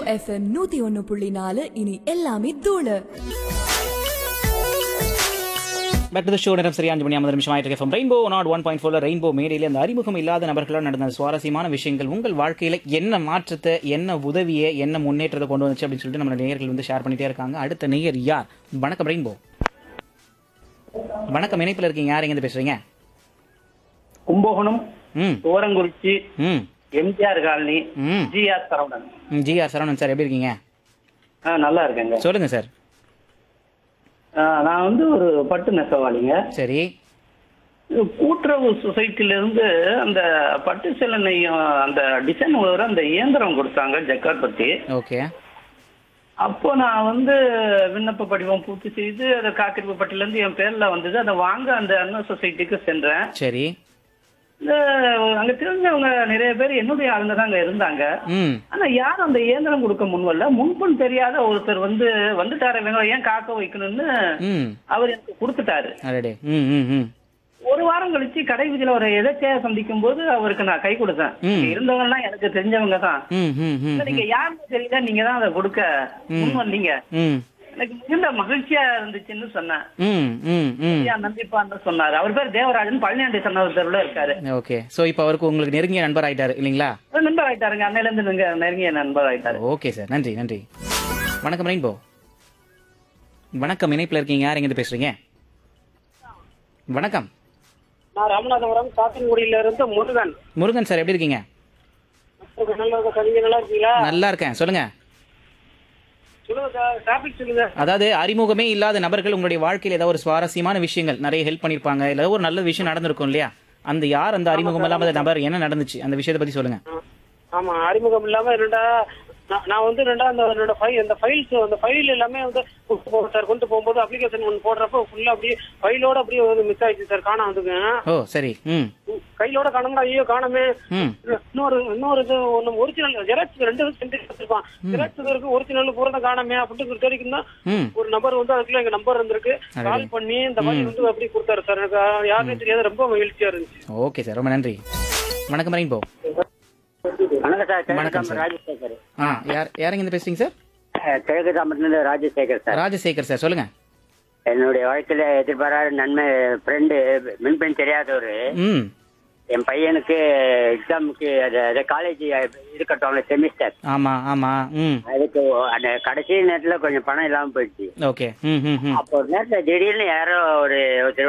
FM நூத்தி ஒன்னு புள்ளி நாலு இனி எல்லாமே தூளு பேக் டு த ஷோ நேரம் சரியா அஞ்சு மணி ஐம்பது நிமிஷம் ஆயிட்டு இருக்கு ரெயின்போ நாட் ஒன் பாயிண்ட் ஃபோர்ல ரெயின்போ மேடையில் அந்த அறிமுகம் இல்லாத நபர்களால் நடந்த சுவாரஸ்யமான விஷயங்கள் உங்கள் வாழ்க்கையில என்ன மாற்றத்தை என்ன உதவியை என்ன முன்னேற்றத்தை கொண்டு வந்துச்சு அப்படின்னு சொல்லிட்டு நம்ம நேயர்கள் வந்து ஷேர் பண்ணிட்டே இருக்காங்க அடுத்த நேயர் யார் வணக்கம் ரெயின்போ வணக்கம் இணைப்பில் இருக்கீங்க யார் எங்க பேசுறீங்க கும்பகோணம் ம் தோரங்குறிச்சி ம் எம்ஜிஆர் காலனி ம் ஜிஆர் சரவணன் ம், ஜி ஆர் சரவணன் சார் எப்படி இருக்கீங்க ஆ, நல்லா இருக்கேங்க சொல்லுங்க சார் ஆ, நான் வந்து ஒரு பட்டு நெசவாளிங்க சரி கூட்டுறவு சொசைட்டில இருந்து அந்த பட்டு சேலை நெய்யும் அந்த டிசைன் வர அந்த இயந்திரம் கொடுத்தாங்க ஜக்கார் பத்தி ஓகே அப்போ நான் வந்து விண்ணப்ப படிவம் பூர்த்தி செய்து அதை காத்திருப்பு பட்டில இருந்து என் பேர்ல வந்தது அதை வாங்க அந்த அண்ணா சொசைட்டிக்கு சென்றேன் சரி இந்த அங்க தெரிஞ்சவங்க நிறைய பேர் என்னுடைய ஆளுங்க தான் அங்க இருந்தாங்க ம் ஆனா யாரும் அந்த இயந்திரம் கொடுக்க முன்வரல முன்பும் தெரியாத ஒருத்தர் வந்து வந்துட்டாரு இவங்க ஏன் காக்க வைக்கணும்னு ம் அவர் எனக்கு கொடுத்துட்டாரு அடடே ம் ம் ம் ஒரு வாரம் கழிச்சு கடை வீதியில ஒரு எதற்கையா சந்திக்கும் போது அவருக்கு நான் கை கொடுத்தேன் ம். இங்க இருந்தவங்க எல்லாம் எனக்கு தெரிஞ்சவங்க தான் ம் ம் ம் நீங்க யாருன்னு தெரியல நீங்க தான் அதை கொடுக்க முன் வந்தீங்க ம் எனக்கு மிகுந்த மகிழ்ச்சியா இருந்துச்சுன்னு சொன்னேன் ம் ம் ம் ஐயா, நம்பிப்பான்னு சொன்னாரு அவர் பேர் தேவராஜன் பழனியாண்டி சன்னதத்துல இருக்காரு ஓகே ஸோ இப்போ அவருக்கு உங்களுக்கு நெருங்கிய நண்பர் ஆயிட்டாரு இல்லைங்களா அவர் நண்பர் ஆயிட்டாருங்க அன்னையில இருந்து நீங்க நெருங்கிய நண்பர் ஆயிட்டாரு ஓகே சார் நன்றி நன்றி வணக்கம் ரெயின்போ வணக்கம் இணைப்பில் இருக்கீங்க யார் எங்கிருந்து பேசுறீங்க வணக்கம் நான் ராமநாதபுரம் சாத்தன்குடியில இருந்து முருகன் முருகன் சார் எப்படி இருக்கீங்க நல்லா இருக்கா சார் நீங்க நல்லா இருக்கீங்களா நல்லா இருக்கேன் சொல்லுங்க சொல்லுங்க சார் டாபிக் சொல்லுங்க அதாவது அறிமுகமே இல்லாத நபர்கள் உங்களுடைய வாழ்க்கையில் ஏதாவது ஒரு சுவாரஸ்யமான விஷயங்கள் நிறைய ஹெல்ப் பண்ணியிருப்பாங்க இல்லை ஒரு நல்ல விஷயம் நடந்திருக்கும் இல்லையா அந்த யார் அந்த அறிமுகம் இல்லாத நபர் என்ன நடந்துச்சு அந்த விஷயத்தை பத்தி சொல்லுங்க ஆமா அறிமுகம் இல்லாம ரெண்டா நான் நான் வந்து ரெண்டா அந்த என்னோட ஃபைல் அந்த ஃபைல்ஸ் அந்த ஃபைல் எல்லாமே வந்து கொண்டு போக சார் கொண்டு போகும்போது அப்ளிகேஷன் ஒன்று போடுறப்ப ஃபுல்லா அப்படியே ஃபைலோட அப்படியே வந்து மிஸ் ஆயிடுச்சு சார் காணாம வந்துங்க ஓ சரி ம் கையிலோட காணோம்னா ஐயோ காணமே ம் இன்னொரு இன்னொரு இது ஒன்று ஒரிஜினல் ஜெராக்ஸ் ரெண்டு சென்ட் வச்சிருப்பான் ஜெராக்ஸ் இருக்கு ஒரிஜினல் பூரா காணமே அப்படின்ட்டு தேடிக்குன்னா ம் ஒரு நம்பர் வந்து அதுக்குள்ள எங்க நம்பர் இருந்திருக்கு அடடே. கால் பண்ணி இந்த மாதிரி வந்து அப்படி கொடுத்தாரு சார் எனக்கு யாருன்னு தெரியாது ரொம்ப மகிழ்ச்சியா இருந்துச்சு ஓகே சார் ரொம்ப நன்றி வணக்கம் ரெயின்போ வணக்கம் சார் வணக்கம் கிழக்கு சார். ராஜசேகர் ஆ யார் யார் எங்கிருந்து பேசுறீங்க சார் அஹ், கிழக்கு தாம்பரத்துல ராஜசேகர் சார் ராஜசேகர் சார் சொல்லுங்க என்னுடைய வாழ்க்கையில எதிர்பாராத நன்மை ஃப்ரெண்டு மின்பெண் தெரியாதவர் ம் என் பையனுக்கு எக்ஸாமுக்கு அது காலேஜ் இருக்கட்டும் செமிஸ்டர் ஆமா ஆமா ம் அதுக்கு அந்த கடைசி நேரத்துல கொஞ்சம் பணம் இல்லாம போயிடுச்சு ஓகே ம் ம் ம் அப்போ ஒரு நேரத்துல திடீர்னு யாரோ ஒரு ஒருத்தர்